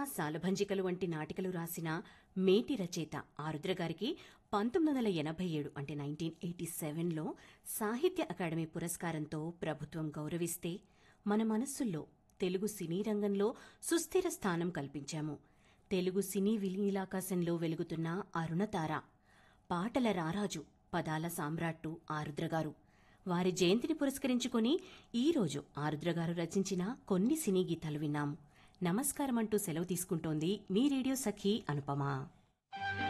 సాలభంజికలు వంటి నాటికలు రాసిన మేటి రచయిత ఆరుద్ర గారికి పంతొమ్మిది వందల ఎనభై ఏడు అంటే నైన్టీన్ ఎయిటీ సెవెన్లో సాహిత్య అకాడమీ పురస్కారంతో ప్రభుత్వం గౌరవిస్తే మన మనస్సుల్లో తెలుగు సినీ రంగంలో సుస్థిర స్థానం కల్పించాము తెలుగు సినీ విలీలాకాశంలో వెలుగుతున్న అరుణతార పాటల రారాజు పదాల సామ్రాట్టు ఆరుద్ర గారు వారి జయంతిని పురస్కరించుకొని ఈరోజు ఆరుద్ర గారు రచించిన కొన్ని సినీ గీతాలు విన్నాము నమస్కారం అంటూ సెలవు తీసుకుంటోంది మీ రేడియో సఖి అనుపమ